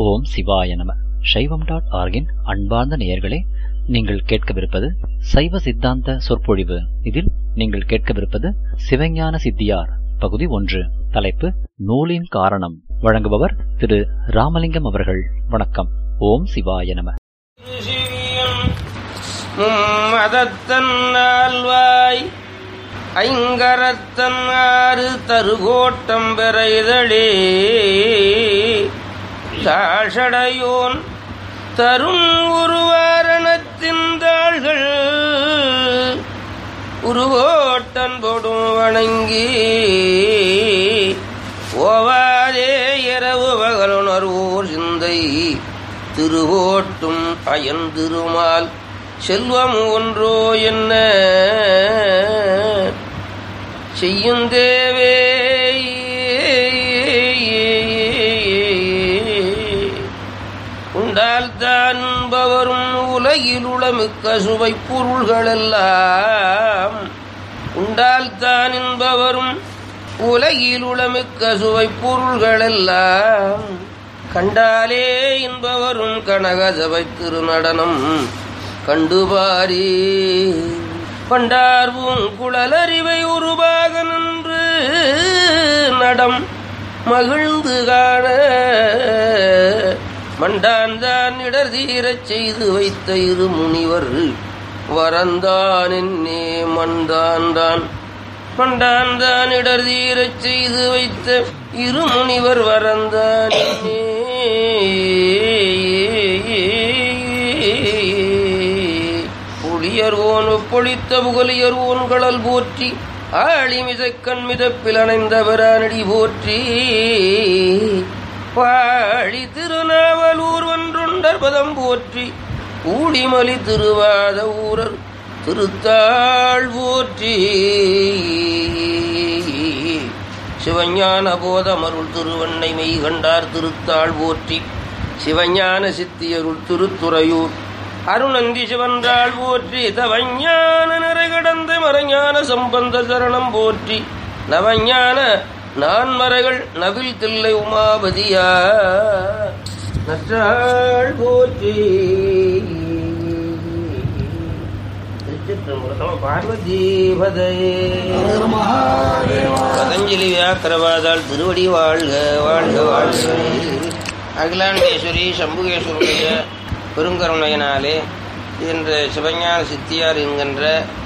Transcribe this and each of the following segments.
ஓம் சிவாய நம சைவம் டாட் ஆர்கின் அன்பார்ந்த நேயர்களே நீங்கள் கேட்கவிருப்பது சைவ சித்தாந்த சொற்பொழிவு இதில் நீங்கள் கேட்கவிருப்பது சிவஞான சித்தியார் பகுதி ஒன்று தலைப்பு நூலின் காரணம் வழங்குபவர் திரு ராமலிங்கம் அவர்கள் வணக்கம் ஓம் சிவாய நம மதத்தன் ஆழ்வாய் ஐங்கரத்தன் ஆறு தருகோட்டம் பெறைதழே தாஷடையோன் தரும் உருவாரணத்தின் தாள்கள் உருவோட்டன் பொடும் வணங்கி ஓவாதே இரவு பகலுணர்வோர் சிந்தை திருவோட்டும் அயன் திருமால் செல்வம் ஒன்றோ என்ன செய்யும் தேவே உண்டால் தான் பவரும் உலகில் உளமிக்க சுவை பொருள்களெல்லாம் உண்டால் தான் என்பவரும் உலகில் உளமிக்க சுவை பொருள்களெல்லாம் கண்டாலே என்பவரும் கனகசபை திருநடனம் கண்டுபாரி பண்டார்வும் குழலறிவை உருவாக நின்று நடம் மகிழ்ந்து காண மண்டான்தான் இடர் தீரச் செய்து வைத்த இரு முனிவர் வரந்தான் என்னே மண்டான் தான் மண்டான் தான் இடர் தீரச் செய்து வைத்த இரு முனிவர் வரந்தான் என்னே புலியர்வோன் ஒப்பொழித்த புகலியர்வோன் கடல் போற்றி ஆழிமிசைக்கண் மிதப்பில் அணைந்தவரானடி போற்றி பாழி திருநாவலூர் ஒன்றுண்டர் பதம் போற்றி ஊழிமலி திருவாத ஊரர் திருத்தாள் போற்றி சிவஞான போதமருள் திருவண்ணை மெய் கண்டார் திருத்தாள் போற்றி சிவஞான சித்தியருள் திருத்துறையூர் அருணந்தி சிவன்றாள் போற்றி தவஞான நிறை கடந்த மறைஞான சம்பந்த சரணம் போற்றி நவஞான நான்மறைகள் நவில் தில்லை உமாபதியா நற்றாள் போற்றி பார்வதீபதையே பதஞ்சலி வியாக்கிரவாதால் திருவடி வாழ்க வாழ்க வாழ்க அகிலாண்டேஸ்வரி சம்புகேஸ்வருடைய பெருங்கருணையினாலே என்ற சிவஞான சித்தியார் என்கின்ற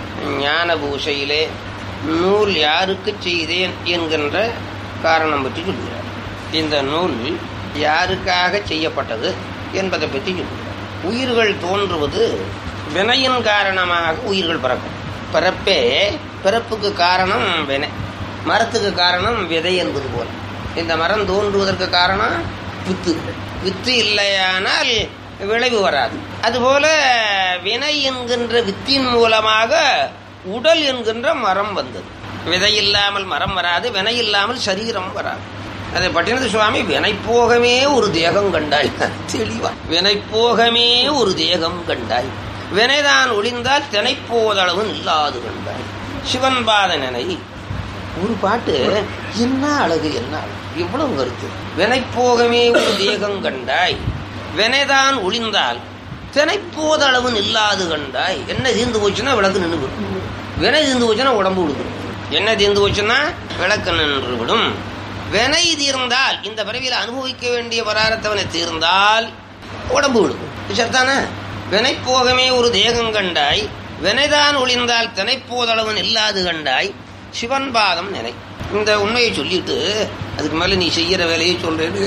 ஞான பூசையிலே நூல் யாருக்கு செய்தேன் என்கின்ற காரணம் பற்றி சொல்கிறார் இந்த நூல் யாருக்காக செய்யப்பட்டது என்பதை பற்றி சொல்கிறார் உயிர்கள் தோன்றுவது வினையின் காரணமாக உயிர்கள் பிறக்கும் பிறப்பே பிறப்புக்கு காரணம் வினை மரத்துக்கு காரணம் விதை என்பது போல இந்த மரம் தோன்றுவதற்கு காரணம் வித்து வித்து இல்லையானால் விளைவு வராது அதுபோல வினை என்கின்ற வித்தின் மூலமாக உடல் என்கின்ற மரம் வந்தது விதை இல்லாமல் மரம் வராது வினை இல்லாமல் சரீரம் வராது அதை பட்டினது சுவாமி வினைப்போகமே ஒரு தேகம் கண்டாய் தெளிவா வினைப்போகமே ஒரு தேகம் கண்டாய் வினைதான் ஒளிந்தால் தினைப்போதளவு இல்லாது கண்டாய் சிவன் பாத நினை ஒரு பாட்டு என்ன அழகு என்ன அழகு இவ்வளவு கருத்து வினைப்போகமே ஒரு தேகம் கண்டாய் வினைதான் ஒளிந்தால் தினைப்போதளவு இல்லாது கண்டாய் என்ன தீர்ந்து போச்சுன்னா விளக்கு நின்று விடும் வினை தீர்ந்து போச்சுன்னா உடம்பு விடுது என்ன தீர்ந்து போச்சுன்னா விளக்கு நின்று விடும் வினை தீர்ந்தால் இந்த பிறவியில் அனுபவிக்க வேண்டிய பராரத்தவனை தீர்ந்தால் உடம்பு விடும் சரிதானே வினைப்போகமே ஒரு தேகம் கண்டாய் வினைதான் ஒளிந்தால் தினைப்போதளவன் இல்லாது கண்டாய் சிவன் பாதம் நினை இந்த உண்மையை சொல்லிட்டு அதுக்கு மேல நீ செய்யற வேலையை சொல்றேன்னு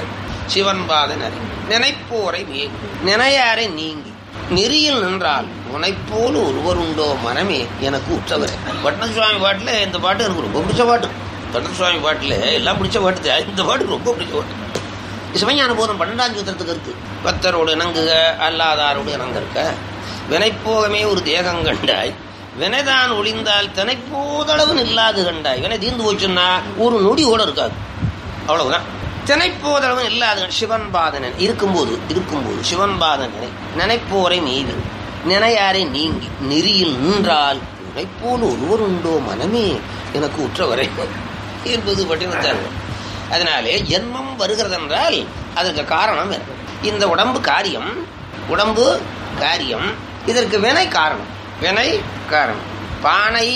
சிவன் பாத நினை நினைப்போரை நினையாரை நீங்கி நெறியில் நின்றால் உனைப்போல் ஒருவர் உண்டோ மனமே எனக்கு உற்றவர் பட்ன சுவாமி பாட்டுல இந்த பாட்டு எனக்கு ரொம்ப பிடிச்ச பாட்டு பட்ன சுவாமி பாட்டுல எல்லாம் பிடிச்ச பாட்டு இந்த பாட்டு ரொம்ப பிடிச்ச பாட்டு சிவஞான போதம் பன்னெண்டாம் சூத்திரத்துக்கு இருக்கு பக்தரோடு இணங்குக அல்லாதாரோடு இணங்கிருக்க வினைப்போகமே ஒரு தேகம் கண்டாய் வினைதான் ஒளிந்தால் தினைப்போதளவு இல்லாது கண்டாய் வினை தீர்ந்து போச்சுன்னா ஒரு நொடி கூட இருக்காது அவ்வளவுதான் தினைப்போதளவு இல்லாது சிவன் பாதனை இருக்கும்போது இருக்கும்போது சிவன் பாதனை நினைப்போரை மீது நினையாரை நீங்கி நெறியில் நின்றால் உனைப்போல் ஒருவர் உண்டோ மனமே எனக்கு உற்றவரை என்பது பட்டினத்தார்கள் அதனாலே ஜென்மம் வருகிறது என்றால் அதற்கு காரணம் வேற இந்த உடம்பு காரியம் உடம்பு காரியம் இதற்கு வினை காரணம் வினை காரணம் பானை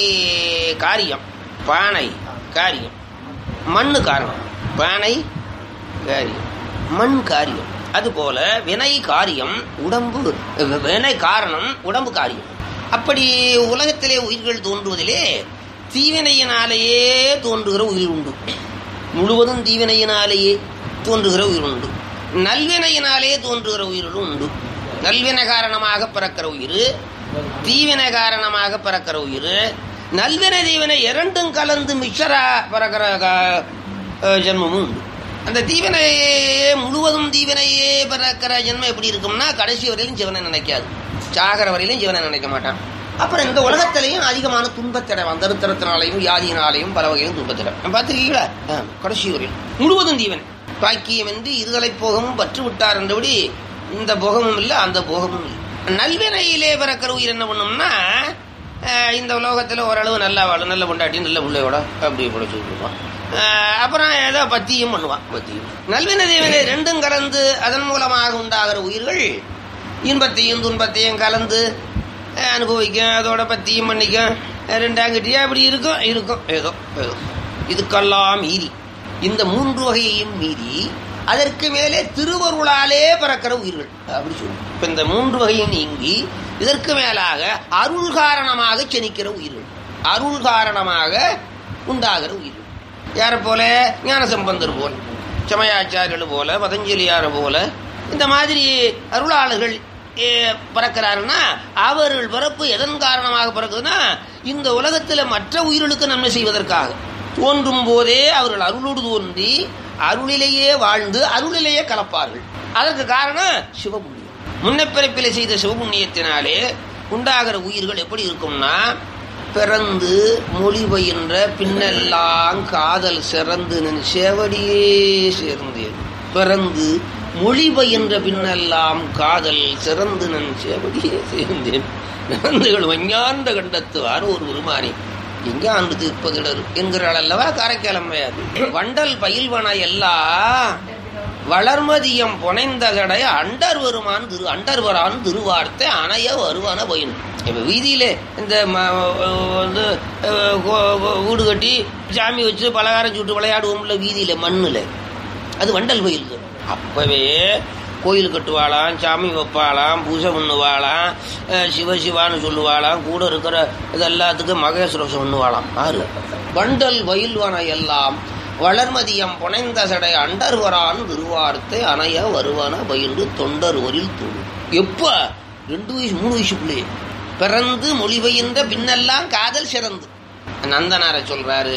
காரியம் பானை காரியம் மண்ணு காரணம் பானை காரியம் மண் காரியம் அதுபோல வினை காரியம் உடம்பு வினை காரணம் உடம்பு காரியம் அப்படி உலகத்திலே உயிர்கள் தோன்றுவதிலே தீவினையினாலேயே தோன்றுகிற உயிர் உண்டு முழுவதும் தீவினையினாலேயே தோன்றுகிற உயிர் உண்டு நல்வினையினாலே தோன்றுகிற உயிர்களும் உண்டு நல்வினை காரணமாக பிறக்கிற உயிர் தீவினை காரணமாக பிறக்கிற உயிர் நல்வினை தீவினை இரண்டும் கலந்து மிக்சரா பிறக்கிற க- அஹ் ஜென்மமும் உண்டு அந்த தீவினையே முழுவதும் தீவினையே பிறக்கிற ஜென்மம் எப்படி இருக்கும்னா கடைசி வரையிலும் சிவனை நினைக்காது சாகர வரையிலும் சிவனை நினைக்க மாட்டான் அப்புறம் இந்த உலகத்திலையும் அதிகமான துன்பத்திடம் தருத்திரத்தினாலையும் வியாதியினாலையும் பல வகையிலும் துன்பத்திடம் பார்த்துருக்கீங்களா ஆ, கடைசி வரையில் முழுவதும் தீவனை பாக்கியம் என்று இருதலை போகமும் பற்று விட்டார் என்றபடி இந்த போகமும் இல்லை அந்த போகமும் இல்லை நல்வினையிலே பிறக்கிற உயிர் என்ன பண்ணும்னா அஹ், இந்த உலோகத்தில் ஓரளவு நல்லா வாழும் நல்ல பொண்டாட்டி நல்ல பிள்ளையோட அப்படி பிடிச்சிட்டு இருப்பான் அஹ், அப்புறம் ஏதோ பத்தியும் பண்ணுவான் பத்தியும் நல்வினை தீவினை ரெண்டும் கலந்து அதன் மூலமாக உண்டாகிற உயிர்கள் இன்பத்தையும் துன்பத்தையும் கலந்து அஹ், அனுபவிக்கும் அதோட பத்தியும் பண்ணிக்கும் அஹ், ரெண்டாங்கிட்டியா அப்படி இருக்கும் இருக்கும் ஏதோ ஏதோ இதுக்கெல்லாம் மீறி இந்த மூன்று வகையையும் மீறி அதற்கு மேலே திருவருளாலே பிறக்கிற உயிர்கள் அப்படி சொல்லு இப்ப இந்த மூன்று வகையும் நீங்கி இதற்கு மேலாக அருள் காரணமாக செனிக்கிற உயிர்கள் அருள் காரணமாக உண்டாகிற உயிர்கள் யாரை போல ஞானசம்பந்தர் போல சமயாச்சாரியர்கள் போல பதஞ்சலியார் போல இந்த மாதிரி அருளாளர்கள் ஏ, பிறக்கிறாருன்னா அவர்கள் பிறப்பு எதன் காரணமாக பிறக்குதுன்னா இந்த உலகத்தில் மற்ற உயிர்களுக்கு நன்மை செய்வதற்காக தோன்றும் போதே அவர்கள் அருளோடு தோன்றி அருளிலேயே வாழ்ந்து அருளிலேயே கலப்பார்கள் அதற்கு காரணம் சிவபுண்ணியம் முன்னப்பிறப்பிலே செய்த சிவபுண்ணியத்தினாலே உண்டாகிற உயிர்கள் எப்படி இருக்கும்னா பிறந்து மொழி பயின்ற பின்னெல்லாம் காதல் சிறந்து நின் சேவடியே சேர்ந்தேன் பிறந்து மொழி பயின்ற பின்னெல்லாம் காதல் சிறந்து நன் சேவடியே சேர்ந்தேன் நிறந்துகள் வஞ்ஞாந்த கண்டத்துவார் ஒரு உருமானி எங்கே ஆண்டு தீர்ப்பதிடர் என்கிறாள் அல்லவா காரைக்காலம்மையார் வண்டல் பயில்வன எல்லாம் வளர்மதியம் புனைந்தகடை அண்டர் வருமான் திரு அண்டர் வரான் திருவார்த்தை அணைய வருவான பயின் இப்ப வீதியிலே இந்த ம- வந்து அஹ், கோ- கோ- வீடு கட்டி சாமி வச்சு பலகாரம் சுட்டு விளையாடுவோம்ல வீதியில மண்ணுல அது வண்டல் கோயில் அப்பவே கோயில் கட்டுவாளாம் சாமி வைப்பாளாம் பூஜை பண்ணுவாளாம் அஹ், சிவ சிவான்னு சொல்லுவாளாம் கூட இருக்கிற இது எல்லாத்துக்கும் மகேஸ்வரம் பண்ணுவாளாம் ஆறு வண்டல் வயல்வன எல்லாம் வளர்மதியம் புனைந்த சடை அண்டர் வரான் திருவார்த்தை அணைய வருவன பயின்று தொண்டர் ஒரில் தூள் எப்ப ரெண்டு வயசு மூணு வயசுக்குள்ளேயே பிறந்து மொழிபெயர்ந்த பின்னெல்லாம் காதல் சிறந்து நந்தனாரை சொல்றாரு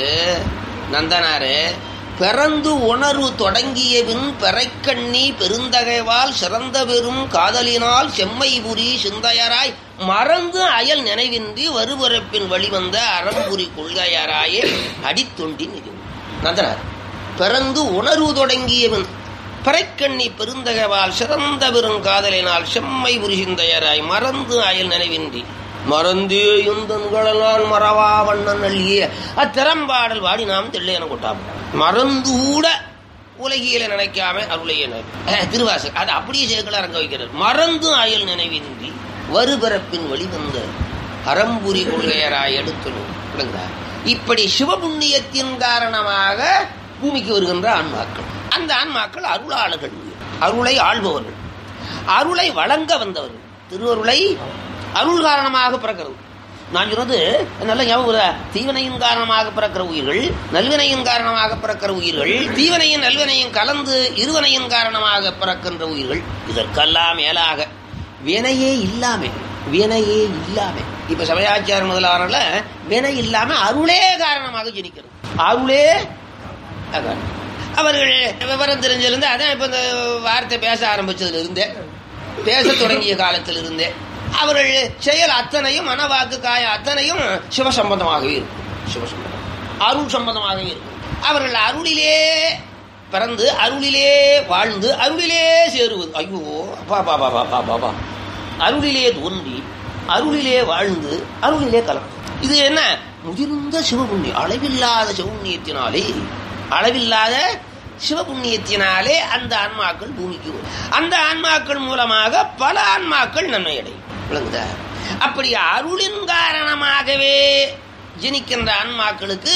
நந்தனாரு பிறந்து உணர்வு தொடங்கிய பின் பெறைக்கண்ணி பெருந்தகைவால் சிறந்த பெரும் காதலினால் செம்மைபுரி சிந்தையராய் மறந்து அயல் நினைவின்றி வருவரப்பின் வழிவந்த அறம்புரி கொள்கையராயே அடித்தொண்டி நிறுவனம் நந்தனார் பிறந்து உணர்வு தொடங்கியவன் பறைக்கண்ணி பெருந்தகவால் சிறந்த பெருங்காதலினால் செம்மை புரிசிந்தையராய் மறந்து அயல் நினைவின்றி மறந்தே யுந்தன்களனால் மறவா வண்ணன் அள்ளிய அத்திறம்பாடல் வாடி நாம் தெள்ளையன கொட்டாம் மறந்து கூட உலகியல நினைக்காம அருளைய திருவாசல் அது அப்படியே சேர்க்கல அரங்க வைக்கிறார் மறந்து அயல் நினைவின்றி வருபிறப்பின் வழிவந்த அறம்புரி கொள்கையராய் எடுக்கணும் விளங்குதா? இப்படி சிவபுண்ணியத்தின் காரணமாக பூமிக்கு வருகின்ற ஆன்மாக்கள் அந்த ஆன்மாக்கள் அருளாளர்கள் அருளை ஆள்பவர்கள் அருளை வழங்க வந்தவர்கள் திருவருளை அருள் காரணமாக பிறக்கிறது நான் சொன்னது நல்ல ஞாபகம் வருதா? தீவனையின் காரணமாக பிறக்கிற உயிர்கள் நல்வினையின் காரணமாக பிறக்கிற உயிர்கள் தீவனையும் நல்வினையும் கலந்து இருவனையின் காரணமாக பிறக்கின்ற உயிர்கள் இதற்கெல்லாம் மேலாக வினையே இல்லாம வினையே இல்லாம இப்ப சமயாச்சாரம் முதலானல வினை இல்லாம அருளே காரணமாக ஜனிக்கிறது அருளே அதான். அவர்கள் விவரம் தெரிஞ்சிருந்து அதான் இப்ப இந்த வார்த்தை பேச ஆரம்பிச்சதுல இருந்தே பேச தொடங்கிய காலத்தில் இருந்தே அவர்கள் செயல் அத்தனையும் மனவாக்கு காய அத்தனையும் சிவசம்பந்தமாகவே இருக்கும் சிவசம்பந்தம் அருள் சம்பந்தமாகவே இருக்கும் அவர்கள் அருளிலே பிறந்து அருளிலே வாழ்ந்து அருளிலே சேருவது ஐயோ அப்பா பாபா பாபா பாபா அருளிலே தோன்றி அருளிலே வாழ்ந்து அருளிலே கலம் இது என்ன முதிர்ந்த சிவபுண்ணியம் அளவில்லாத சிவபுண்ணியத்தினாலே அளவில்லாத சிவபுண்ணியத்தினாலே அந்த ஆன்மாக்கள் பூமிக்கு வரும் அந்த ஆன்மாக்கள் மூலமாக பல ஆன்மாக்கள் நன்மை அடையும் விளங்குதா அப்படி அருளின் காரணமாகவே ஜனிக்கின்ற ஆன்மாக்களுக்கு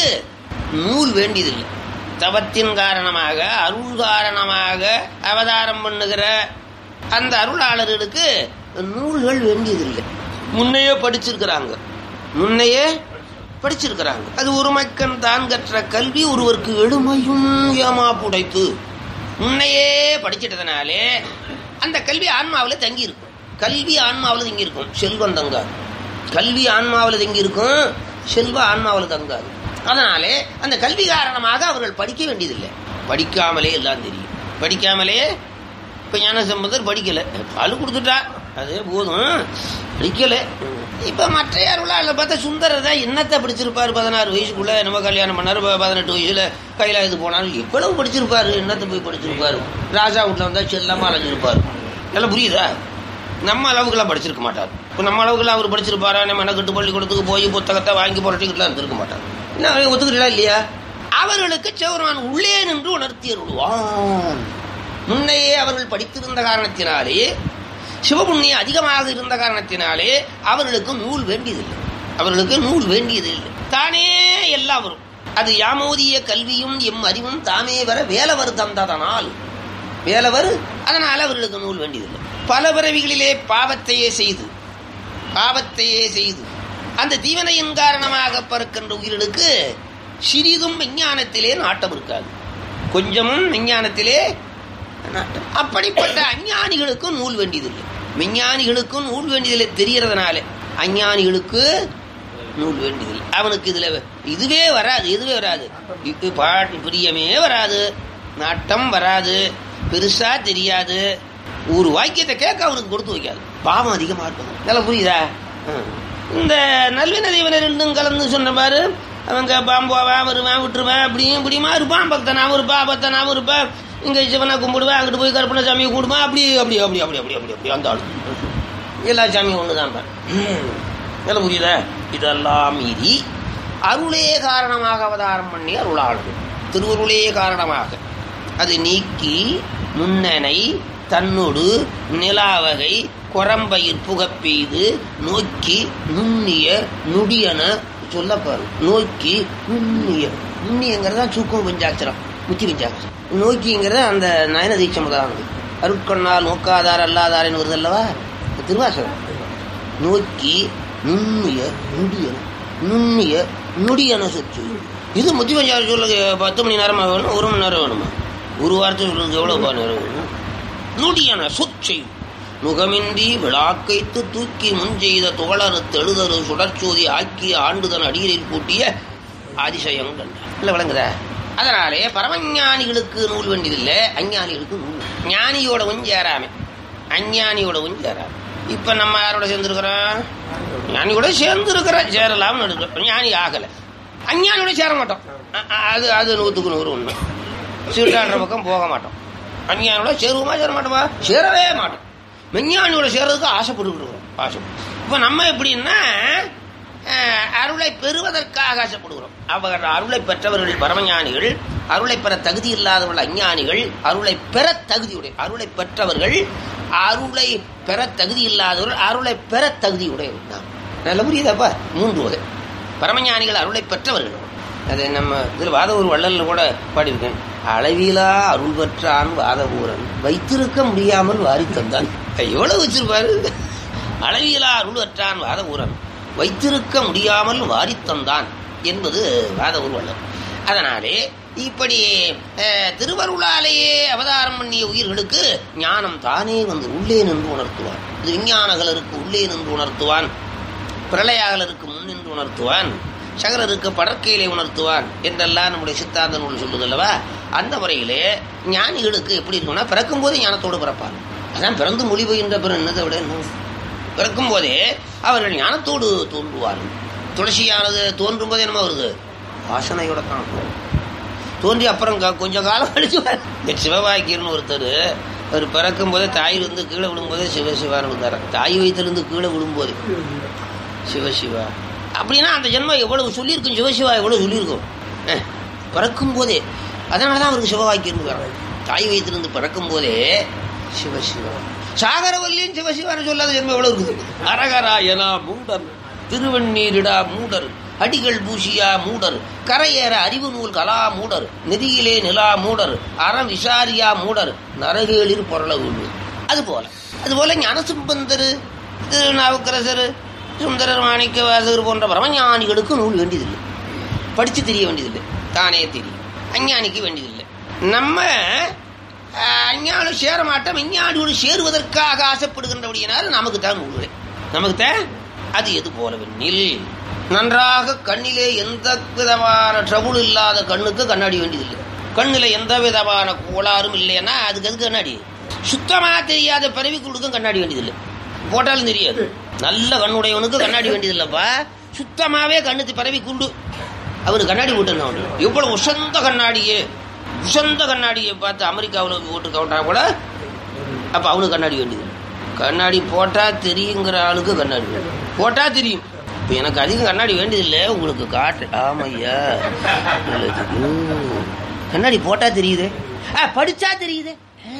நூல் வேண்டியதில்லை தவத்தின் காரணமாக அருள் காரணமாக அவதாரம் பண்ணுகிற அந்த அருளாளர்களுக்கு நூல்கள் வேண்டியதில்லை முன்னையே படிச்சிருக்கிறாங்க முன்னையே படிச்சிருக்கிறாங்க அது ஒருமைக்கன் தான் கற்ற கல்வி ஒருவருக்கு எளிமையும் ஏமா புடைத்து முன்னையே படிச்சிட்டதுனாலே அந்த கல்வி ஆன்மாவில் தங்கி இருக்கும் கல்வி ஆன்மாவில் தங்கி இருக்கும் செல்வம் தங்காது கல்வி ஆன்மாவில் தங்கி இருக்கும் செல்வம் ஆன்மாவில் தங்காது அதனாலே அந்த கல்வி காரணமாக அவர்கள் படிக்க வேண்டியதில்லை படிக்காமலே எல்லாம் தெரியும் படிக்காமலே இப்ப ஞான சம்பந்தர் படிக்கல பால் கொடுத்துட்டா அது போதும் படிக்கல இப்ப மற்ற யாருள்ள பார்த்தா சுந்தரர் தான் என்னத்தை படிச்சிருப்பாரு பதினாறு வயசுக்குள்ள நம்ம கல்யாணம் பண்ணாரு ப- பதினெட்டு வயசுல கையில இது போனாலும் எவ்வளவு படிச்சிருப்பாரு என்னத்தை போய் படிச்சிருப்பாரு ராஜா வீட்டுல வந்தா செல்லாம அலைஞ்சிருப்பாரு எல்லாம் புரியுதா நம்ம அளவுக்குலாம் படிச்சிருக்க மாட்டார் இப்போ நம்ம அளவுக்குலாம் அவர் படிச்சிருப்பாரா நம்ம மெனக்கட்டு பள்ளிக்கூடத்துக்கு போய் புத்தகத்தை வாங்கி புரட்டிக்கிட்டுலாம் இருந்திருக்க மாட்டார் என்ன ஒத்துக்கிறீங்களா இல்லையா அவர்களுக்கு சிவருமான் உள்ளே நின்று உணர்த்தி அருள்வான் முன்னையே அவர்கள் படித்திருந்த காரணத்தினாலே சிவபுண்ணியம் அதிகமாக இருந்த காரணத்தினாலே அவர்களுக்கு நூல் வேண்டியதில்லை அவர்களுக்கு நூல் வேண்டியதில்லை தானே எல்லாம் வரும் அது யாமோதிய கல்வியும் எம் அறிவும் தாமே வர வேலவர் தந்ததனால் வேலவர் அதனால அவர்களுக்கு நூல் வேண்டியதில்லை பல பிறவிகளிலே பாவத்தையே செய்து பாவத்தையே செய்து அந்த தீவனையின் காரணமாக பிறக்கின்ற உயிர்களுக்கு சிறிதும் விஞ்ஞானத்திலே நாட்டம் இருக்காது கொஞ்சமும் விஞ்ஞானத்திலே நாட்டம் அப்படிப்பட்ட அஞ்ஞானிகளுக்கும் நூல் வேண்டியதில்லை விஞ்ஞானிகளுக்கும் நூல் வேண்டியதில்லை தெரியறதுனால அஞ்ஞானிகளுக்கு நூல் வேண்டியதில்லை அவனுக்கு இதுல இதுவே வராது இதுவே வராது இது பாட்டு பிரியமே வராது நாட்டம் வராது பெருசா தெரியாது ஒரு வாக்கியத்தை கேட்க அவனுக்கு கொடுத்து வைக்காது பாவம் அதிகமா இருக்கும் நல்லா புரியுதா ம். இந்த நல்வின தெய்வனை ரெண்டும் கலந்து சொன்ன பாரு அவங்க பாம்புவான் வருவான் விட்டுருவான் அப்படியும் இப்படியுமா இருப்பான் பக்தனாவும் இருப்பான் பக்தனாவும் இருப்பான் இங்க சிவனை கும்பிடுவேன் அங்கிட்டு போய் கருப்பண சாமியை கும்பிடுவேன் அப்படி அப்படி அப்படி அப்படி அப்படி அப்படி அப்படி அந்த ஆளு எல்லா சாமியும் ஒண்ணுதான் பாரு. ம். நல்லா புரியுதா இதெல்லாம் மீறி அருளே காரணமாக அவதாரம் பண்ணி அருளாளது திருவருளே காரணமாக அது நீக்கி முன்னனை தன்னொடு நிலாவகை குரம்பயிர் புகப்பெய்து நோக்கி நுண்ணிய நுடியன சொல்லப்பாரு நோக்கி நுண்ணிய நுண்ணியங்கிறதா சுக்கும் பஞ்சாட்சரம் முத்தி பஞ்சாட்சரம் நோக்கிங்கிறத அந்த நயன தீட்சம் முதலானது அருட்கண்ணால் நோக்காதார் அல்லாதாரின்னு வருது அல்லவா திருவாசகம் நோக்கி நுண்ணிய நுடிய நுண்ணிய நுடியன சொச்சு இது முத்தி பஞ்சாட்சரம் சொல்ல பத்து மணி நேரமா வேணும் ஒரு மணி நேரம் வேணுமா ஒரு வார்த்தை சொல்றதுக்கு எவ்வளவு நேரம் வேணும் நுடியன சொச்சை முகமின்றி விழாக்கைத்து தூக்கி முன் செய்த தோழரு தெழுதரு சுடற்சோதி ஆக்கிய ஆண்டுதன் அடியரில் கூட்டிய அதிசயம் கண்டார் இல்ல விளங்குதா அதனாலே பரமஞானிகளுக்கு நூல் வேண்டியதில்லை அஞ்ஞானிகளுக்கு நூல் ஞானியோடவும் சேராம அஞ்ஞானியோடவும் சேராம இப்ப நம்ம யாரோட சேர்ந்துருக்கிறோம் ஞானியோட சேர்ந்துருக்கிறோம் சேரலாம்னு எடுக்கிறோம் ஞானி ஆகல அஞ்ஞானியோட சேர மாட்டோம் அ- அ- அது அது நூத்துக்கு நூறு உண்மை சீட்டாடுற பக்கம் போக மாட்டோம் அஞ்ஞானியோட சேருவோமா சேர மாட்டோமா சேரவே மாட்டோம் விஞ்ஞானியோட சேர்றதுக்கு ஆசைப்படுகிறோம் ஆசை இப்ப நம்ம எப்படின்னா அஹ், அருளை பெறுவதற்காக ஆசைப்படுகிறோம் அவர் அருளை பெற்றவர்கள் பரமஞானிகள் அருளை பெற தகுதி இல்லாதவர்கள் அஞ்ஞானிகள் அருளை பெற தகுதியுடைய அருளை பெற்றவர்கள் அருளை பெற தகுதி இல்லாதவர்கள் அருளை பெற தகுதியுடையவர்கள் தான். நல்ல புரியுதாப்பா மூன்று வகை பரமஞானிகள் அருளை பெற்றவர்கள் அது நம்ம இதில் வாத ஒரு வள்ளல்ல கூட பாடியிருக்கேன் அளவிலா அருள் பெற்றான் வாதபூரன் வைத்திருக்க முடியாமல் வாரி தந்தான் எவ்வளவு வச்சிருப்பாரு அளவிலா அருள் பெற்றான் வாதபூரன் வைத்திருக்க முடியாமல் வாரி தந்தான் என்பது வாத ஒரு வள்ளல் அதனாலே இப்படி அஹ், திருவருளாலேயே அவதாரம் பண்ணிய உயிர்களுக்கு ஞானம் தானே வந்து உள்ளே நின்று உணர்த்துவான் இது விஞ்ஞானகலருக்கு உள்ளே நின்று உணர்த்துவான் பிரளயாகலருக்கு முன் நின்று உணர்த்துவான் சகரருக்கு படற்கையிலே உணர்த்துவான் என்றெல்லாம் நம்முடைய சித்தாந்த நூல் சொல்லுதல்லவா அந்த முறையிலே ஞானிகளுக்கு எப்படி இருக்கும்னா பிறக்கும் போதே ஞானத்தோடு பிறப்பார் அதான் பிறந்து மொழி பெய்கின்ற பிற என்னதை விட என்ன பிறக்கும் போதே அவர்கள் ஞானத்தோடு தோன்றுவார்கள் துளசியானது தோன்றும் போதே என்ன வருது வாசனையோட தான் தோன்றும். தோன்றி அப்புறம் க- கொஞ்சம் காலம் கழிச்சு வர- இந்த சிவவாக்கியர்னு ஒருத்தர் அவர் பிறக்கும் போதே தாயிலிருந்து கீழே விழும்போதே சிவசிவான்னு விழுந்தார் தாய் வயிற்றிலிருந்து கீழே விழும்போதே சிவசிவா அப்படின்னா அந்த ஜென்மம் எவ்வளவு சொல்லியிருக்கும் சிவசிவா எவ்வளவு சொல்லியிருக்கும் அஹ், பிறக்கும் போதே அதனாலதான் அவருக்கு சிவவாக்கியம் வரும் தாய் வயிற்றிலிருந்து பிறக்கும் போதே சிவசிவா சாகரவல்லியும் சிவசிவான சொல்லாத ஜென்மம் எவ்வளவு இருக்குது அரகராயனா மூடர் திருவண்ணீரிடா மூடர் அடிகள் பூசியா மூடர் கரையேற அறிவு நூல் கலா மூடர் நெறியிலே நிலா மூடர் அறம் விசாரியா மூடர் நரகேளிர் பொருள வீடு அது போல அது போல ஞானசும்பந்தர் திருநாவுக்கரசர் சுந்தரர் மாணிக்க வாசகர் போன்ற பிரமஞானிகளுக்கு நூல் வேண்டியதில்லை படிச்சு தெரிய வேண்டியதில்லை தானே தெரியும் அஞ்ஞானிக்கு வேண்டியதில்லை நம்ம அஹ், அஞ்ஞானம் சேர மாட்டோம் விஞ்ஞானியோடு சேருவதற்காக ஆசைப்படுகின்றபடியினால் நமக்கு தான் நூல் நமக்கு தான் அது எது போலவெனில் நன்றாக கண்ணிலே எந்த விதமான ட்ரபுள் இல்லாத கண்ணுக்கு கண்ணாடி வேண்டியதில்லை கண்ணில் எந்த விதமான கோளாறும் இல்லைன்னா அதுக்கு எதுக்கு கண்ணாடி சுத்தமா தெரியாத பிறவி கொடுக்கும் கண்ணாடி வேண்டியதில்லை போட்டாலும் தெரியாது நல்ல கண்ணுடையவனுக்கு கண்ணாடி வேண்டியதில்லைப்பா சுத்தமாவே கண்ணுக்கு பிறவி குண்டு அவரு கண்ணாடி போட்டு எவ்வளவு உசந்த கண்ணாடியே உசந்த கண்ணாடியை பார்த்து அமெரிக்காவில் போட்டு கவுண்டா கூட அப்ப அவனுக்கு கண்ணாடி வேண்டியது கண்ணாடி போட்டா தெரியுங்கிற ஆளுக்கு கண்ணாடி வேணும். போட்டா தெரியும் இப்ப எனக்கு அதிகம் கண்ணாடி வேண்டியதில்லை உங்களுக்கு காட்டு ஆமையா நல்லது. ம். கண்ணாடி போட்டா தெரியுதே ஆ, படிச்சா தெரியுதே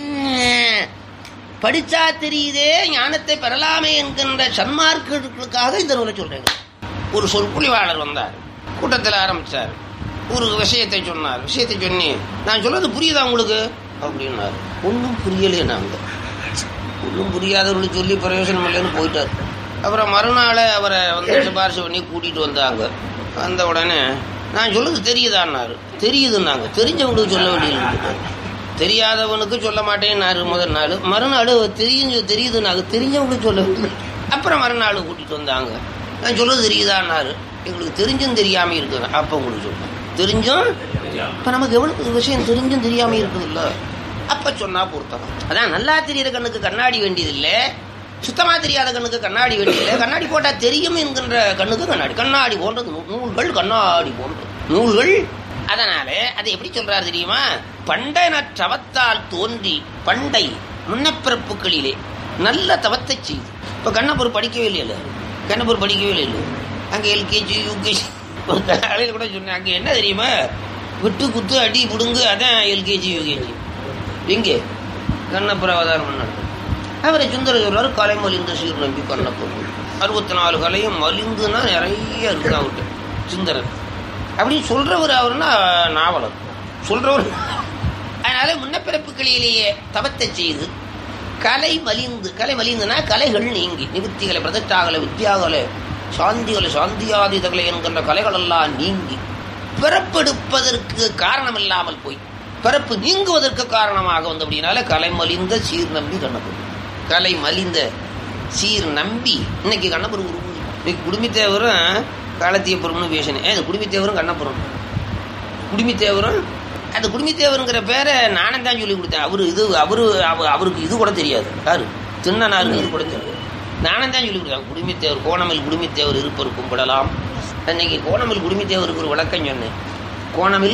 ஆ, படிச்சா தெரியுதே ஞானத்தை பெறலாமே என்கின்ற சன்மார்க்கர்களுக்காக இந்த நூலை சொல்றேங்க ஒரு சொற்பொழிவாளர் வந்தார் கூட்டத்தில் ஆரம்பிச்சார் ஒரு விஷயத்தை சொன்னார் விஷயத்தை சொன்னி நான் சொல்றது புரியுதா உங்களுக்கு அப்படின்னாரு ஒன்றும் புரியலையே நாங்க ஒன்றும் புரியாதவர்களுக்கு சொல்லி பிரயோஜனம் இல்லைன்னு போயிட்டார் அப்புறம் மறுநாள் அவரை வந்து சிபாரிசு பண்ணி கூட்டிட்டு வந்தாங்க வந்த உடனே நான் சொல்றது தெரியுதான்னாரு தெரியுதுன்னாங்க தெரிஞ்சவங்களுக்கு சொல்ல வேண்டியது தெரியாதவனுக்கு சொல்ல மாட்டேன்னாரு முதல் நாள் மறுநாள் தெரிஞ்சு தெரியுதுன்னாங்க தெரிஞ்சவங்களுக்கு சொல்ல வேண்டியது அப்புறம் மறுநாள் கூட்டிட்டு வந்தாங்க நான் சொல்றது தெரியுதான்னாரு எங்களுக்கு தெரிஞ்சும் தெரியாம இருக்குது அப்ப உங்களுக்கு சொல்றேன் தெரிஞ்சும் இப்ப நமக்கு எவ்வளவு விஷயம் தெரிஞ்சும் தெரியாம இருக்குதுல்ல அப்ப சொன்னா பொருத்தம் அதான் நல்லா தெரியுற கண்ணுக்கு கண்ணாடி வேண்டியதில்லை சுத்தமா தெரியாத கண்ணுக்கு கண்ணாடி வேண்டியதில்லை கண்ணாடி போட்டா தெரியும் என்கின்ற கண்ணுக்கு கண்ணாடி கண்ணாடி போன்றது நூ- நூல்கள் கண்ணாடி போன்றது நூல்கள் அதனால அதை எப்படி சொல்றாரு தெரியுமா பண்டன தவத்தால் தோன்றி பண்டை முன்னப்பிறப்புகளிலே நல்ல தவத்தை செய்து இப்ப கண்ணப்பூர் படிக்கவே இல்லையில கண்ணப்பூர் படிக்கவே இல்லை அங்க எல்கேஜி யூகேஜி காலையில் கூட சொன்னேன் அங்க என்ன தெரியுமா விட்டு குத்து அடி புடுங்கு அதான் எல்கேஜி யூகேஜி எங்கே கண்ணப்புற அவதாரம் பண்ணார் அவரை சுந்தர சொல்றாரு கலை மலிந்து சீர் நம்பி கண்ணப்பூர் அறுபத்தி நாலு கலையும் மலிந்துன்னா நிறைய இருக்கு அவர்கிட்ட சுந்தரர் அப்படி சொல்றவர் அவர்னா நாவலர் சொல்றவர் அதனால முன்னப்பிறப்புகளிலேயே தவத்தை செய்து கலை மலிந்து கலை மலிந்துனா கலைகள் நீங்கி நிவர்த்திகளை பிரதட்டாகலை வித்யாகலை சாந்திகளை சாந்தியாதிதகளை என்கின்ற கலைகள் எல்லாம் நீங்கி பிறப்பெடுப்பதற்கு காரணம் இல்லாமல் போய் பிறப்பு நீங்குவதற்கு காரணமாக வந்து அப்படின்னால கலை மலிந்த சீர் நம்பி கண்ணபுரம் கலை மலிந்த சீர் நம்பி இன்னைக்கு கண்ணபுரம் உருவு இன்னைக்கு குடுமித்தேவரும் காலத்தியபுரம்னு பேசினேன் ஏன் குடுமித்தேவரும் கண்ணபுரம் குடுமித்தேவரும் அந்த குடுமித்தேவருங்கிற பேரை நானும் தான் சொல்லி கொடுத்தேன் அவரு இது அவரு அவ- அவருக்கு இது கூட தெரியாது யாரு திண்ணனாருக்கு இது கூட தெரியாது நானும் தான் சொல்லி கொடுத்தேன் குடுமித்தேவர் கோணமில் குடுமித்தேவர் இருப்பர் கும்பிடலாம் அன்னைக்கு கோணமில் குடுமித்தேவருக்கு ஒரு விளக்கம் சொன்னேன் கோணமில்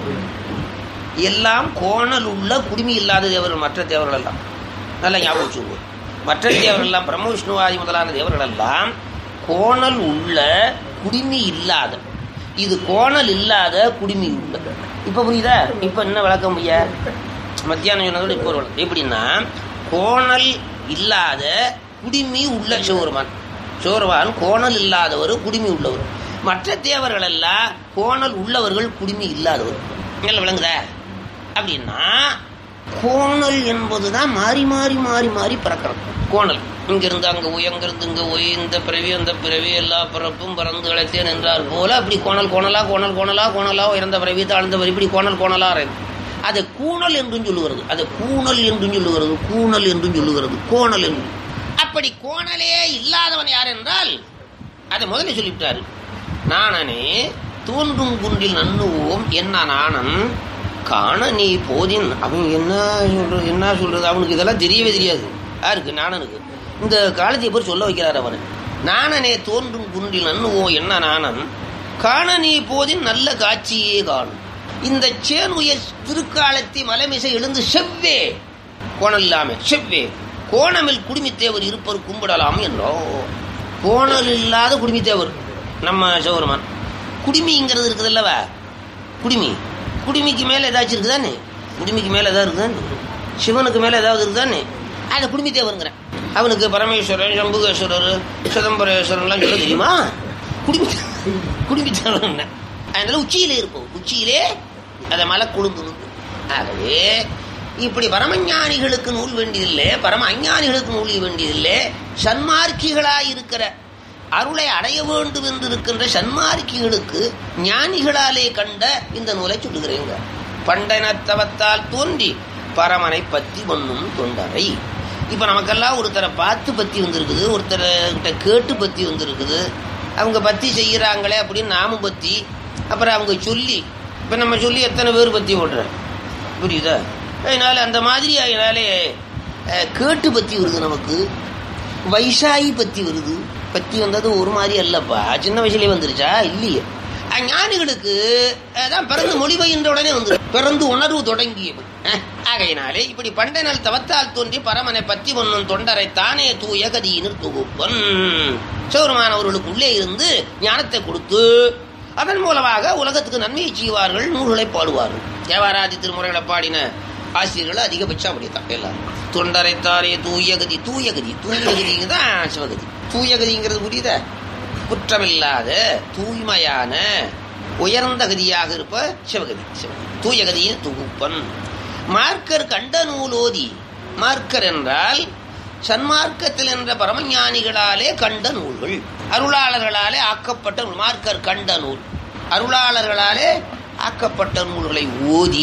எல்லாம் கோணல் உள்ள குடுமி இல்லாத தேவர்கள் மற்ற தேவர்கள் எல்லாம் நல்லா ஞாபகம் வச்சுக்கோங்க மற்ற தேவர்கள் எல்லாம் பிரம்ம விஷ்ணுவாதி முதலான தேவர்கள் எல்லாம் கோணல் உள்ள குடுமி இல்லாத இது கோணல் இல்லாத குடுமி உள்ள இப்ப புரியுதா இப்ப என்ன விளக்கம் புரிய மத்தியானம் சொன்னதோட இப்போ ஒரு விளக்கம். எப்படின்னா கோணல் இல்லாத குடிமி உள்ள சிவருமான் சிவருமான் கோணல் இல்லாதவர் குடிமி உள்ளவர் மற்ற தேவர்கள் எல்லாம் கோணல் உள்ளவர்கள் குடிமி இல்லாதவர் நல்லா விளங்குதா அப்படின்னா கோணல் என்பதுதான் மாறி மாறி மாறி மாறி பிறக்கிறது கோணல் இங்கிருந்து அங்க உய அங்கிருந்து இங்க உய இந்த பிறவி அந்த பிறவி எல்லா பிறப்பும் பறந்து இழைத்தேன் என்றார் போல அப்படி கோணல் கோணலா கோணல் கோணலா கோணலா உயர்ந்த பிறவி தாழ்ந்த பிறவி இப்படி கோணல் கோணலா இருக்கு அதை கூணல் என்றும் சொல்லுகிறது அதை கூணல் என்றும் சொல்லுகிறது கூணல் என்றும் சொல்லுகிறது கோணல் என்று அப்படி கோணலே இல்லாதவன் யார் என்றால் அதை முதல்ல சொல்லிவிட்டாரு நாணனே தோன்றும் குன்றில் நன்னுவோம் என்ன நாணன் காண நீ போதின் அவன் என்ன சொல்றது என்ன சொல்றது அவனுக்கு இதெல்லாம் தெரியவே தெரியாது யாருக்கு நாணனுக்கு இந்த காலத்தை பேர் சொல்ல வைக்கிறார் அவனை நாணனே தோன்றும் குன்றில் நன்னுவோம் என்ன நாணன் காண நீ போதின் நல்ல காட்சியே காணும் இந்த சேனுய திருக்காலத்தை மலைமிசை எழுந்து செவ்வே கோணல் இல்லாம செவ்வே கோணமில் குடுமித்தேவர் இருப்பர் கும்பிடலாம் என்றோ கோணல் இல்லாத குடுமித்தேவர் நம்ம சிவருமான் குடிமிங்கிறது இருக்குதுல்லவா குடிமி குடிமிக்கு மேல ஏதாச்சும் இருக்குதானே குடிமிக்கு மேல ஏதாவது இருக்குதானே சிவனுக்கு மேல ஏதாவது இருக்குதானே அந்த குடிமி தேவருங்கிறேன் அவனுக்கு பரமேஸ்வரன் சம்புகேஸ்வரர் சிதம்பரேஸ்வரன்லாம் சொல்ல தெரியுமா குடிமி குடிமி தேவன் அதனால உச்சியிலே இருப்போம் உச்சியிலே அதை மலை குழுந்து நிற்கும். ஆகவே இப்படி பரமஞானிகளுக்கு நூல் வேண்டியதில்லை பரம அஞ்ஞானிகளுக்கு நூல் வேண்டியதில்லை சன்மார்க்கிகளாய் இருக்கிற அருளை அடைய வேண்டும் என்று இருக்கின்ற சன்மார்க்கிகளுக்கு ஞானிகளாலே கண்ட இந்த நூலை சொல்லுகிறேங்க பண்டனத்தவத்தால் தோன்றி பரமனை பத்தி ஒண்ணும் தொண்டரை இப்ப நமக்கெல்லாம் ஒருத்தரை பார்த்து பத்தி வந்திருக்குது ஒருத்தரை கிட்ட கேட்டு பத்தி வந்திருக்குது அவங்க பத்தி செய்யறாங்களே அப்படின்னு நாமும் பத்தி அப்புறம் அவங்க சொல்லி இப்ப நம்ம சொல்லி எத்தனை பேர் பத்தி ஓடுறோம் புரியுதா அதனால அந்த மாதிரி அதனாலே அஹ், கேட்டு பத்தி வருது நமக்கு வைஷாயி பத்தி வருது பத்தி வந்தது ஒரு மாதிரி அல்லப்பா சின்ன வயசுலயே வந்துருச்சா இல்லையே அஹ், ஞானிகளுக்கு அஹ், தான் பிறந்து மொழி பயின்ற உடனே வந்து பிறந்து உணர்வு தொடங்கியது அஹ், ஆகையினாலே இப்படி பண்டை நாள் தவத்தால் தோன்றி பரமனை பத்தி ஒன்னும் தொண்டரை தானே தூய கதியினர் தொகுப்பன் சிவருமானவர்களுக்கு உள்ளே இருந்து ஞானத்தை கொடுத்து அதன் மூலமாக உலகத்துக்கு நன்மையை செய்வார்கள் நூல்களை பாடுவார்கள் தேவாராதி திருமுறைகளை பாடின ஆசிரியர்கள் அதிகபட்சம் அப்படித்தான் எல்லாரும் தொண்டரைத்தாரே தூயகதி தூயகதி தூயகதிங்க தான் சிவகதி தூயகதிங்கிறது புரியுதா குற்றமில்லாத தூய்மையான உயர்ந்த கதியாக இருப்ப சிவகதி சிவகதி தூயகதியின் தொகுப்பன் மார்க்கர் கண்ட நூலோதி மார்க்கர் என்றால் சன்மார்க்கத்தில் என்ற பரமஞானிகளாலே கண்ட நூல்கள் அருளாளர்களாலே ஆக்கப்பட்ட நூல். மார்க்கர் கண்ட நூல் அருளாளர்களாலே ஆக்கப்பட்ட நூல்களை ஓதி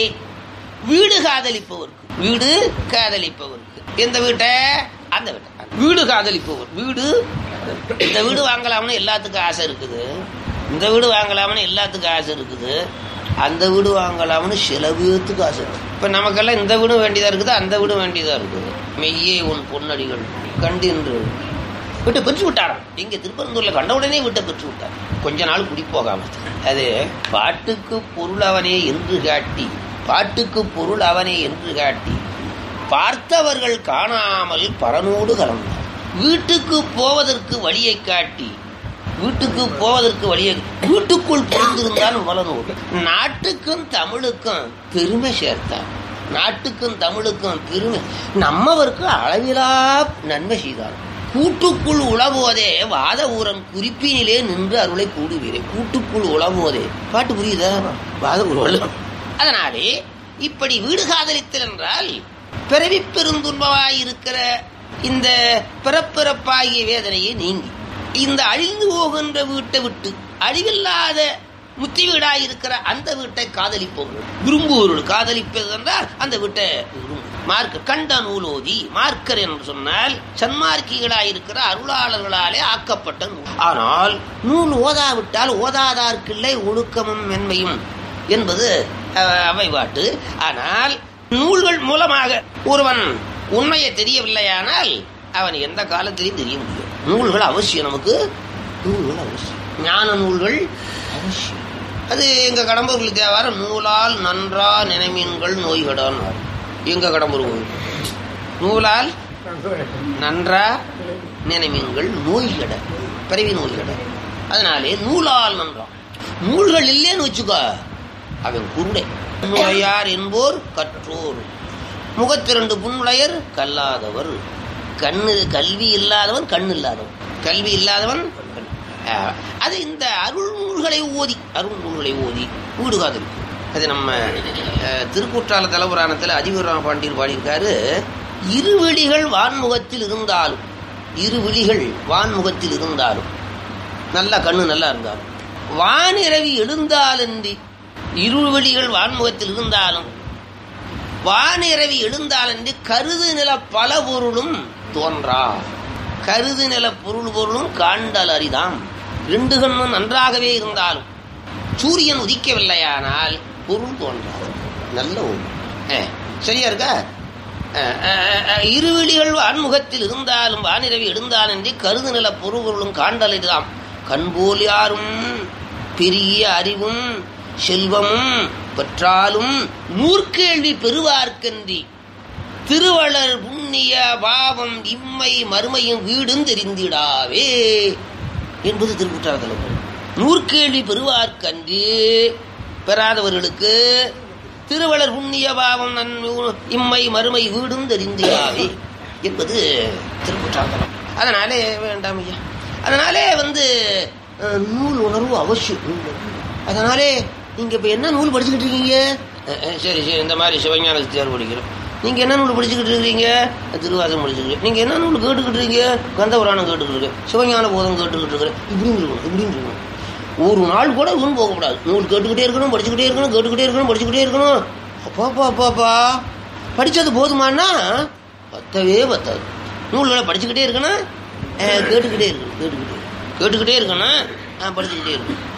வீடு காதலிப்பவருக்கு வீடு காதலிப்பவருக்கு எந்த வீட்டை அந்த வீட்டை வீடு காதலிப்பவர் வீடு இந்த வீடு வாங்கலாம்னு எல்லாத்துக்கும் ஆசை இருக்குது இந்த வீடு வாங்கலாம்னு எல்லாத்துக்கும் ஆசை இருக்குது அந்த வீடு வாங்கலாம்னு சில பேர்த்துக்கு ஆசை இருக்கு. இப்ப நமக்கெல்லாம் இந்த வீடும் வேண்டியதா இருக்குது அந்த வீடும் வேண்டியதா இருக்குது மெய்யே உன் பொன்னடிகள் கண்டின்று வீட்டை பெற்று விட்டாராம் இங்க திருப்பரந்தூர்ல கண்ட உடனே வீட்டை பெற்று விட்டார் கொஞ்ச நாள் குடி போகாம அது பாட்டுக்கு பொருள் அவனே என்று காட்டி பாட்டுக்கு பொருள் அவனே என்று காட்டி பார்த்தவர்கள் காணாமல் பரனோடு கலந்தார் வீட்டுக்கு போவதற்கு வழியை காட்டி வீட்டுக்கு போவதற்கு வழியை வீட்டுக்குள் புரிந்திருந்தான் மலனோடு நாட்டுக்கும் தமிழுக்கும் பெருமை சேர்த்தான் நாட்டுக்கும் தமிழுக்கும் பெருமை நம்மவருக்கு அளவிலா நன்மை செய்தார் கூட்டுக்குள் உழவுவதே வாத ஊரன் குறிப்பினிலே நின்று அருளை கூடுவீரே கூட்டுக்குள் உழவுவதே பாட்டு புரியுதா வாத ஊரம் அதனாலே இப்படி வீடு காதலித்தல் என்றால் பிறவி பெருந்துன்பமாயிருக்கிற இந்த பிறப்பிறப்பாகிய வேதனையை நீங்கி இந்த அழிந்து போகின்ற வீட்டை விட்டு அழிவில்லாத முத்தி வீடாயிருக்கிற அந்த வீட்டை காதலிப்பவர்கள் விரும்புவர்கள் காதலிப்பது என்றால் அந்த வீட்டை விரும்பும். மார்க்க கண்ட நூலோதி மார்க்கர் என்று சொன்னால் சன்மார்க்கிகளாயிருக்கிற அருளாளர்களாலே ஆக்கப்பட்ட நூல் ஆனால் நூல் ஓதாவிட்டால் ஓதாதார்க்கில்லை ஒழுக்கமும் மென்மையும் என்பது அஹ், அவை பாட்டு ஆனால் நூல்கள் மூலமாக ஒருவன் உண்மையை தெரியவில்லையானால் அவன் எந்த காலத்திலையும் தெரிய முடியும் நூல்கள் அவசியம் நமக்கு நூல்கள் அவசியம் ஞான நூல்கள் அவசியம் அது எங்க கடம்பூர் தேவாரம் நூலால் நன்றா நினைமீன்கள் நோய்கடான் எங்க கடம்பூர் கோயில். நூலால் நன்றா நினைமீன்கள் நோய்கட பிறவி நோய்கட அதனாலே நூலால் நன்றா நூல்கள் இல்லைன்னு வச்சுக்கோ அவன் குருடை நுழையார் என்போர் கற்றோர் முகத்திரண்டு புன்னுளையர் கல்லாதவர் கண்ணு கல்வி இல்லாதவன் கண் இல்லாதவன் கல்வி இல்லாதவன் கண். ஆஹ், அது இந்த அருள் நூல்களை ஓதி அருள் நூல்களை ஓதி வீடு காதல் அது நம்ம அஹ், திருக்கூற்றால தலபுராணத்தில் அதிபுராண பாண்டியர் பாடியிருக்காரு இருவிழிகள் வான்முகத்தில் இருந்தாலும் இருவிழிகள் வான்முகத்தில் இருந்தாலும் நல்ல கண்ணு நல்லா இருந்தாலும் வானிரவி எழுந்தாலன்றி இருவிழிகள் வான்முகத்தில் இருந்தாலும் வானிரவி எழுந்தாலன்றி கருது நில பல பொருளும் தோன்றா கருது நில பொருள் பொருளும் காண்டல் அரிதாம் ரெண்டு கண்ணும் நன்றாகவே இருந்தாலும் சூரியன் உதிக்கவில்லையானால் பொருள் தோன்றாது நல்ல ஒன்று அஹ், சரியா இருக்கா அஹ், அஹ், அஹ், இருவிழிகள் வான்முகத்தில் இருந்தாலும் வானிரவி எழுந்தாலன்றி கருது நில பொருள் பொருளும் காண்டல் அரிதாம் கண்போல் யாரும் பெரிய அறிவும் செல்வமும் பெற்றாலும் நூற்கேள்வி பெறுவார்க்கன்றி திருவளர் புண்ணிய பாவம் இம்மை மறுமையும் வீடும் தெரிந்திடாவே என்பது திருக்குற்றாலத்தில் நூற்கேள்வி பெறுவார்க்கன்றி பெறாதவர்களுக்கு திருவளர் புண்ணிய பாவம் நன் இம்மை மறுமை வீடும் தெரிந்தியாவே என்பது திருக்குற்றாந்தரம் அதனாலே வேண்டாம் ஐயா அதனாலே வந்து அஹ், நூல் உணர்வு அவசியம் அதனாலே நீங்க இப்ப என்ன நூல் படிச்சுக்கிட்டு இருக்கீங்க அஹ், அஹ், சரி சரி இந்த மாதிரி சிவஞான சித்தியார் படிக்கிறோம் நீங்க என்ன நூல் படிச்சுக்கிட்டு இருக்கீங்க திருவாசம் படிச்சுக்கிட்டு நீங்க என்ன நூல் கேட்டுக்கிட்டு இருக்கீங்க கந்த புராணம் கேட்டுக்கிட்டு இருக்கேன் சிவஞான போதம் கேட்டுக்கிட்டு இருக்கிறேன் இப்படின்னு இருக்கணும் இப்படின்னு இருக்கணும் ஒரு நாள் கூட வீண் போகக்கூடாது நூல் கேட்டுக்கிட்டே இருக்கணும் படிச்சுக்கிட்டே இருக்கணும் கேட்டுக்கிட்டே இருக்கணும் படிச்சுக்கிட்டே இருக்கணும் அப்பாப்பா அப்பாப்பா படிச்சது போதுமானா பத்தவே பத்தாது நூல்களை படிச்சுக்கிட்டே இருக்கணும் அஹ், கேட்டுக்கிட்டே இருக்கணும் கேட்டுக்கிட்டே கேட்டுக்கிட்டே இருக்கணும் அஹ், படிச்சுக்கிட்டே இருக்கணும்